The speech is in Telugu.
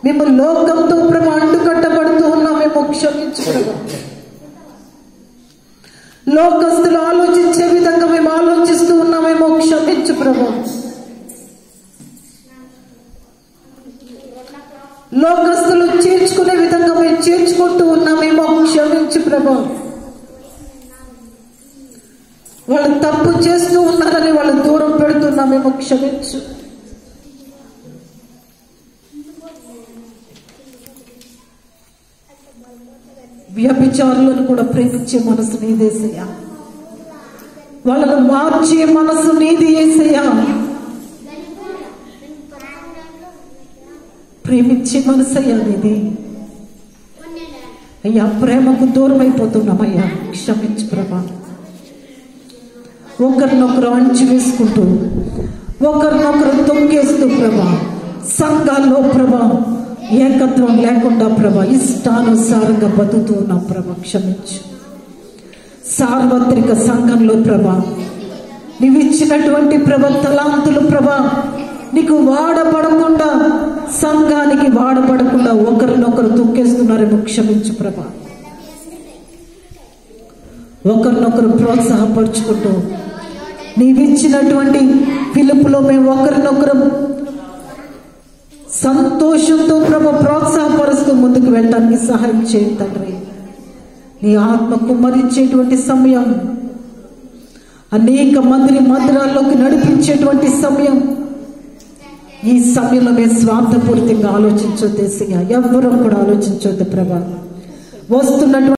మేము లోకంతో ప్రభు అంటుకట్టబడుతూ ఉన్నామేమో క్షమించు ప్రభు లోకస్తులు ఆలోచించే విధంగా మేము ఆలోచిస్తూ ఉన్నామేమో క్షమించు ప్రభు లోకస్తులు చేర్చుకునే విధంగా మేము చేర్చుకుంటూ ఉన్నామేమో క్షమించు ప్రభు వాళ్ళు తప్పు చేస్తూ ఉన్నారని వాళ్ళు దూరం పెడుతున్నామేమో క్షమించు వ్యభిచారులను కూడా ప్రేమించే మనసు నీదేసయ్యా వాళ్ళను మార్చే మనసు నీది ఏసయ్యా ప్రేమించే మనసయ్యా నీది అయ్యా ప్రేమకు దూరం అయిపోతున్నామయ్యా క్షమించు ప్రభా ఒకరినొకరు అంచి వేసుకుంటూ ఒకరినొకరు తొక్కేస్తూ ప్రభా సంఘాల్లో ప్రభా ఏకత్వం లేకుండా ప్రభా ఇష్టానుసారంగా బతుకుతూ ఉన్నాం ప్రభా క్షమించు సార్వత్రిక సంఘంలో ప్రభా నీవు ఇచ్చినటువంటి ప్రభ తలాంతులు ప్రభా నీకు వాడబడకుండా సంఘానికి వాడబడకుండా ఒకరినొకరు తొక్కేస్తున్నారేమో క్షమించు ప్రభా ఒకరినొకరు ప్రోత్సాహపరుచుకుంటూ నీవిచ్చినటువంటి పిలుపులో మేము ఒకరినొకరు సంతోషంతో ప్రభు ప్రోత్సాహపరుస్తూ ముందుకు వెళ్ళడానికి సహాయం చేయండి తండ్రి నీ ఆత్మ కుమ్మరించేటువంటి సమయం అనేక మందిని మందిరాల్లోకి నడిపించేటువంటి సమయం ఈ సమయంలో మేము స్వార్థపూరితంగా ఆలోచించొద్దు ఎవరు కూడా ఆలోచించొద్దు ప్రభా వస్తున్నటువంటి